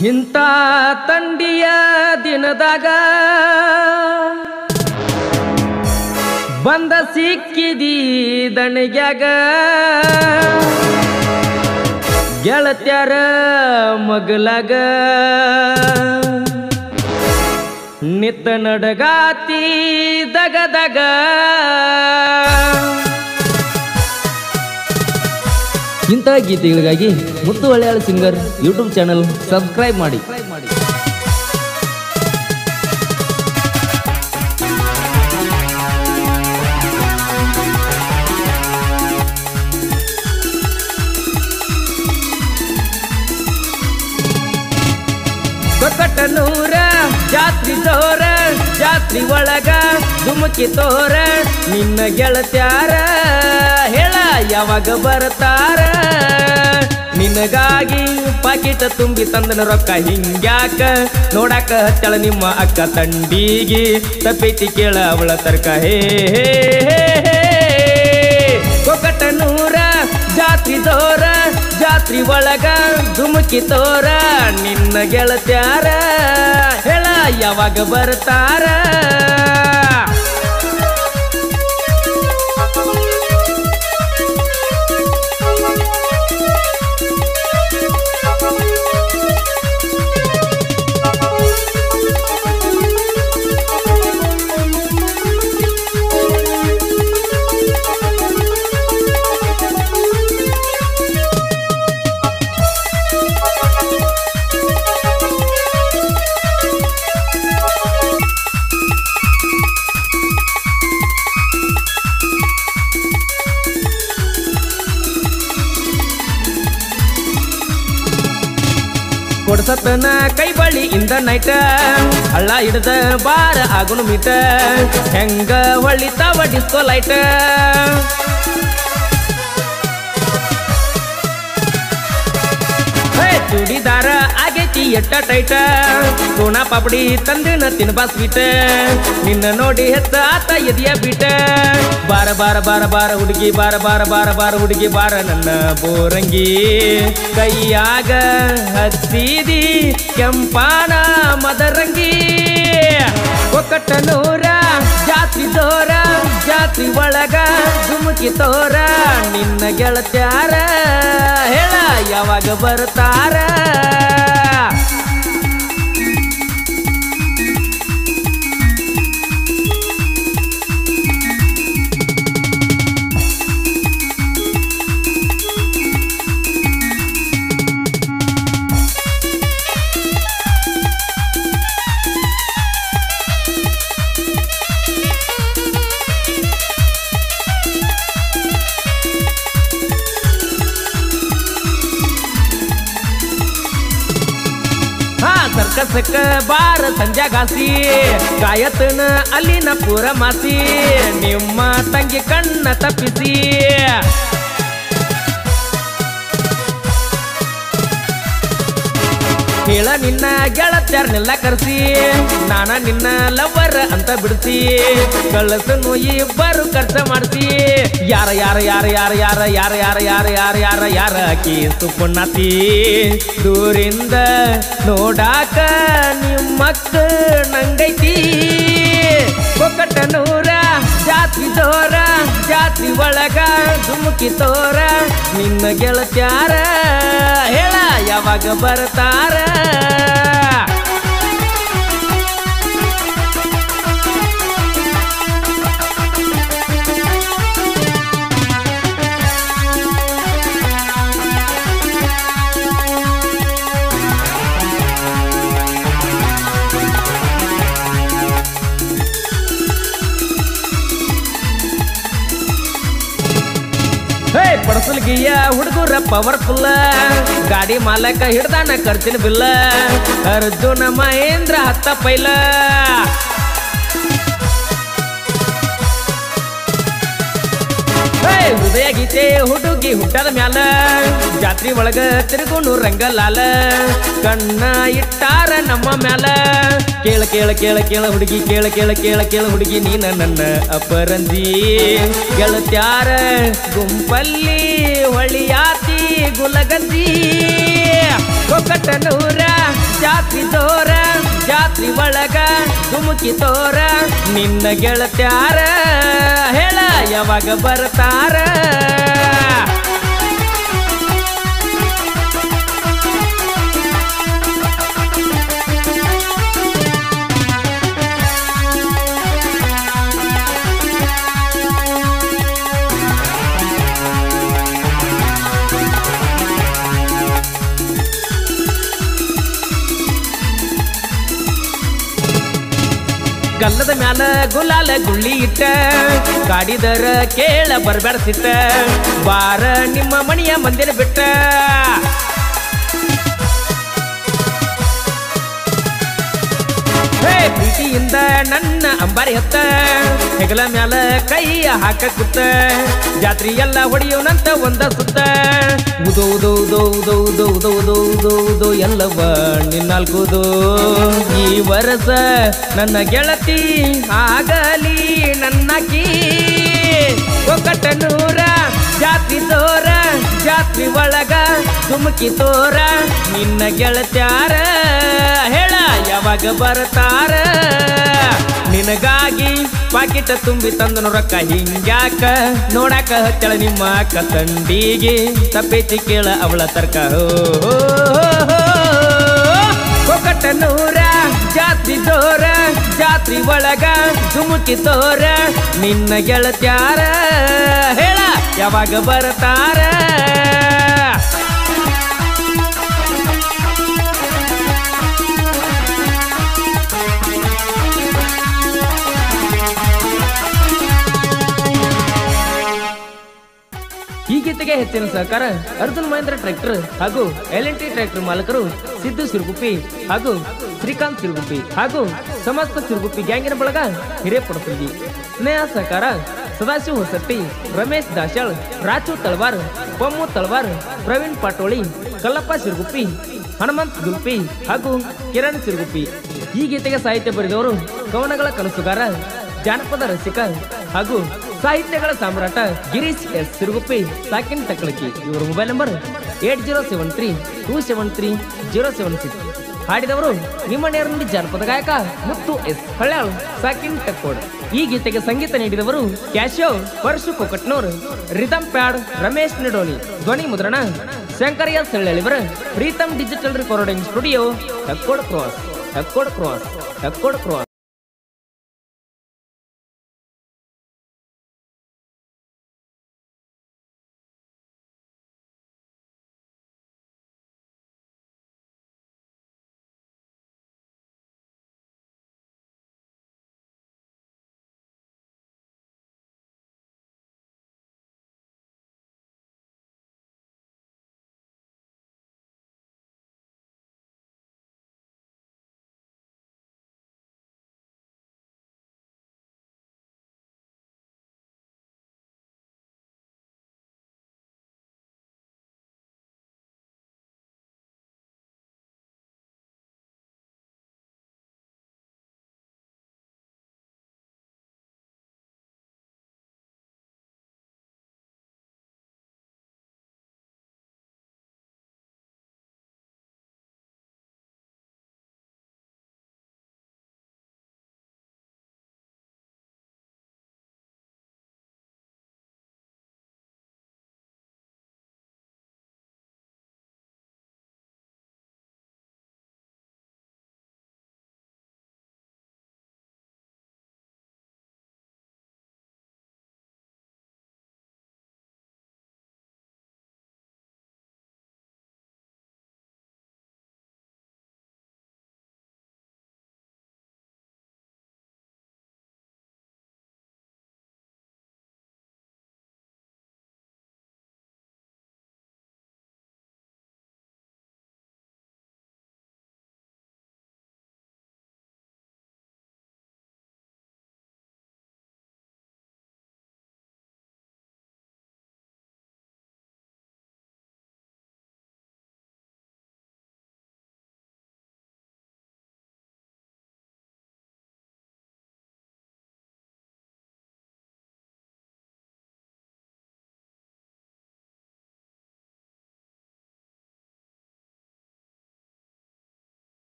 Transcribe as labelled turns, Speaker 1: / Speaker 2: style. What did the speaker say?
Speaker 1: ಇಂಥ ತಂಡಿಯ ದಿನದಾಗ ಬಂದ ಸಿಕ್ಕಿದಿ ದಣಿಗ್ಯಾಗ ಗೆಳತ್ಯಾರ ಮಗಲಾಗ ನಿತ್ತ ನಡಗಾತಿ ದಗ ದಗ ಇಂಥ ಗೀತೆಗಳಿಗಾಗಿ Muttu Haliyal singer YouTube channel subscribe ಮಾಡಿ ಕೊಕ್ಕಟನೂರ ಜಾತ್ರಿ ತೋರ ಜಾತ್ರಿ ಒಳಗ ಧುಮುಕಿ ತೋರ ನಿನ್ನ ಗೆಳತ್ಯಾರ ಹೇಳ ಯಾವಾಗ ಬರ್ತಾರ ನಿನಗಾಗಿ ಪಾಕಿಟ ತುಂಬಿ ತಂದನ ರೊಕ್ಕ ಹಿಂಗ್ಯಾಕ ನೋಡಾಕ ಹತ್ತಳ ನಿಮ್ಮ ಅಕ್ಕ ತಂಡಿಗಿ ತಪ್ಪೈತಿ ಕೇಳ ಅವಳ ತರ್ಕ ಹೇ ಹೇ ಹೇ ಹೇ. ಕೊಕ್ಕಟನೂರ ಜಾತ್ರಿ ತೋರ ಜಾತ್ರಿ ಒಳಗ ಧುಮುಕಿ ತೋರ ನಿನ್ನ ಗೆಳತ್ಯಾರ ಹೇಳ ಯಾವಾಗ ಬರ್ತಾರ ಕೊಡ್ಸತನ ಕೈ ಬಳಿ ಇಂದ ನೈಟ ಹಳ್ಳ ಹಿಡ್ದ ಬಾರ ಆಗುನು ಮೀಟ ಹೆಂಗ ಹೊಳಿತಾವ ಡಿಸ್ಕೋ ಲೈಟ್ ಹೇ, ಚೂಡಿದಾರ ಆಗೈತಿ ಎಟ್ಟ ಟೈಟ ಸೋನಾ ಪಾಪಡಿ ತಂದಿನ ತಿನ್ಬಾ ಸ್ವೀಟ ನಿನ್ನ ನೋಡಿ ಹೆತ್ತ ಆತ ಎದಿಯ ಬಿಟ ಬಾರ ಬಾರ ಬಾರ ಬಾರ ಹುಡುಗಿ ಬಾರ ಬಾರ ಬಾರ ಬಾರ ಹುಡುಗಿ ಬಾರ ನನ್ನ ಬೋರಂಗಿ ಕೈಯಾಗ ಹತ್ತಿದಿ ಕೆಂಪಾನ ಮದರಂಗಿ ಒಕ್ಕಟ್ಟನೂರ ಜಾತ್ರಿ ತೋರ ಜಾತ್ರಿ ಒಳಗ ಧುಮುಕಿ ತೋರ ನಿನ್ನ ಗೆಳತ್ಯಾರ ಹೇಳ ಯಾವಾಗ ಬರ್ತಾರ ಹಾ ಸರ್ಕಸಕ್ಕ ಬಾರ ಸಂಜಾಗಾಸಿ ಕಾಯತನ ಅಲ್ಲಿನ ಪೂರ ಮಾಸಿ ನಿಮ್ಮ ತಂಗಿ ಕಣ್ಣ ತಪ್ಪಿಸಿ ಹೇಳ ನಿನ್ನ ಗೆಳತ್ಯಾರನ್ನೆಲ್ಲ ಕರೆಸಿ ನಾನ ನಿನ್ನ ಲವರ್ ಅಂತ ಬಿಡಿಸಿ ಕಳ್ಳಸನು ಇಬ್ಬರು ಖರ್ಚ ಮಾಡಿಸಿ ಯಾರ ಯಾರ ಯಾರ ಯಾರ ಯಾರ ಯಾರ ಯಾರ ಯಾರ ಯಾರ ಯಾರ ಯಾರ ಆಕಿ ಸುಪ್ಪಣ್ಣಾತಿ ದೂರಿಂದ ನೋಡಾಕ ನಿಮ್ಮಕ್ಕ ನಂಗೈತಿ ಕೊಕ್ಕಟ್ಟನೂರ ಜಾತ್ರಿ ತೋರ ಜಾತ್ರಿ ಒಳಗ ಧುಮುಕಿ ತೋರ ನಿನ್ನ ಗೆಳತ್ಯಾರ ಹೇಳ ಯಾವಾಗ ಬರ್ತಾರ ಹೇ ಪಡಸಲ್ಗಿಯ ಹುಡುಗರ ಪವರ್ಫುಲ್ ಗಾಡಿ ಮಾಲಕ ಹಿಡ್ದಾನ ಖರ್ಚಿನ ಬಿಲ್ಲ ಅರ್ಜುನ ಮಹೇಂದ್ರ ಹತ್ತ ಪೈಲ ಹೇ ಹೃದಯ ಗೀತೆ ಹುಡುಗಿ ಹುಟ್ಟದ ಮ್ಯಾಲ ಜಾತ್ರಿ ಒಳಗ ತಿರುಗುನು ರಂಗಲಾಲ ಕಣ್ಣ ಇಟ್ಟಾರ ನಮ್ಮ ಮ್ಯಾಲ ಕೇಳ ಕೇಳ ಕೇಳ ಕೇಳ ಹುಡುಗಿ ಕೇಳ ಕೇಳ ಕೇಳ ಕೇಳ ಹುಡುಗಿ ನೀನ ನನ್ನ ಅಪರಂಜಿ ಗೆಳತ್ಯಾರ ಗುಂಪಲ್ಲಿ ಹೊಳಿಯಾತಿ ಗುಲಗಂಜಿ ಕೊಕ್ಕಟನೂರ ಒಳಗ ಧುಮುಕಿ ತೋರ ನಿನ್ನ ಗೆಳತ್ಯಾರ ಹೇಳ ಯಾವಾಗ ಬರ್ತಾರ ಗಲ್ಲದ ಮ್ಯಾಲ ಗುಲಾಲ ಗುಳ್ಳಿ ಇಟ್ಟ ಕಾಡಿದರ ಕೇಳ ಬರ್ಬೇಡ ಸಿಟ್ಟ ಬಾರ ನಿಮ್ಮ ಮಣಿಯ ಮಂದಿರ ಬಿಟ್ಟ ಹೇ ಪ್ರೀತಿಯಿಂದ ನನ್ನ ಅಂಬಾರಿ ಹತ್ತ ಹೆಗಲ ಮ್ಯಾಲ ಕೈಯ ಹಾಕ ಕುತ್ತ ಜಾತ್ರಿ ಎಲ್ಲ ಹೊಡಿಯೋನಂತ ಒಂದ ಸುತ್ತ ಉದೋ ಉದೋ ಉದೋ ಉದೋ ಉದೋ ಉದೋ ಉದೋ ಉದೋ ಉದೋ ಎಲ್ಲವ ನಿನ್ನಲ್ಕುದು ಈ ವರಸ ನನ್ನ ಗೆಳತಿ ಆಗಲಿ ನನ್ನಕಿ ಒಕ್ಕಟ ನೂರ ಜಾತ್ರಿ ತೋರ ಜಾತ್ರಿ ಒಳಗ ತುಮಕಿ ತೋರ ನಿನ್ನ ಗೆಳತ್ಯಾರ ಹೇಳ ಯಾವಾಗ ಬರ್ತಾರ ನಿನಗಾಗಿ ಪಾಕಿಟ ತುಂಬಿ ತಂದನು ರೊಕ್ಕ ಹಿಂಗ್ಯಾಕ ನೋಡಾಕ ಹಚ್ಚಳ ನಿಮ್ಮ ಅಕ್ಕ ತಂಡಿಗೆ ತಪ್ಪೇತಿ ಕೇಳ ಅವಳ ತರ್ಕ ಹೋ ಹೋ, ಹೋ, ಹೋ. ಒಕ್ಕಟ ನೂರ ಜಾತ್ರಿ ಜೋರ ಜಾತ್ರಿ ಒಳಗ ಧುಮುಕಿ ತೋರ ನಿನ್ನ ಗೆಳತ್ಯಾರ ಹೇಳ ಯಾವಾಗ ಬರ್ತಾರ ಈ ಗೀತೆಗೆ ಹೆಚ್ಚಿನ ಸಹಕಾರ ಅರ್ಜುನ್ ಮಹೇಂದ್ರ ಟ್ರ್ಯಾಕ್ಟರ್ ಹಾಗೂ ಎಲ್ ಎನ್ ಟಿ ಟ್ರ್ಯಾಕ್ಟರ್ ಮಾಲಕರು ಸಿದ್ದು ಸಿರುಗುಪ್ಪಿ ಹಾಗೂ ಶ್ರೀಕಾಂತ್ ಸಿರುಗುಪ್ಪಿ ಹಾಗೂ ಸಮಸ್ತ ಸಿರುಗುಪ್ಪಿ ಗ್ಯಾಂಗಿನ ಬಳಗ ಹಿರೇಪಡಸಲ್ಗಿ ಸ್ನೇಹ ಸಹಕಾರ ಸದಾಶಿವ ಹೊಸಟ್ಟಿ ರಮೇಶ್ ದಾಶಾಳ್ ರಾಜು ತಳವಾರ್ ಪಮ್ಮು ತಳವಾರ್ ಪ್ರವೀಣ್ ಪಾಟೋಳಿ ಕಲ್ಲಪ್ಪ ಸಿರುಗುಪ್ಪಿ ಹನುಮಂತ್ ಗುಲ್ಪಿ ಹಾಗೂ ಕಿರಣ್ ಸಿರುಗುಪ್ಪಿ ಈ ಗೀತೆಗೆ ಸಾಹಿತ್ಯ ಬರೆದವರು ಕವನಗಳ ಕನಸುಗಾರ ಜಾನಪದ ರಸಿಕ ಹಾಗೂ ಸಾಹಿತ್ಯಗಳ ಸಾಮ್ರಾಟ ಗಿರೀಶ್ ಎಸ್ ಸಿರುಗುಪ್ಪಿ ಸಾಕಿನ್ ಟಕ್ಳಕಿ ಇವರ mobile number eight zero seven three two seven three zero seven six ಹಾಡಿದವರು ನಿಮ್ಮ ನೇರನುಡಿ ಜಾನಪದ ಗಾಯಕ ಮುತ್ತು ಎಸ್ ಹಳ್ಯಾಳು ಸಾಕಿನ್ ಟಕ್ಕೋಡ್ ಈ ಗೀತೆಗೆ ಸಂಗೀತ ನೀಡಿದವರು ಕ್ಯಾಶೋ ಪರಶು ಕೊಕಟ್ನೂರ್ ರಿದಮ್ ಪ್ಯಾಡ್ ರಮೇಶ್ ನಿಡೋನಿ ಧ್ವನಿ ಮುದ್ರಣ ಶಂಕರ್ ಎಸ್ ಹಳ್ಳಿಯವರ Pritam digital recording studio Takkod cross Takkod cross Takkod cross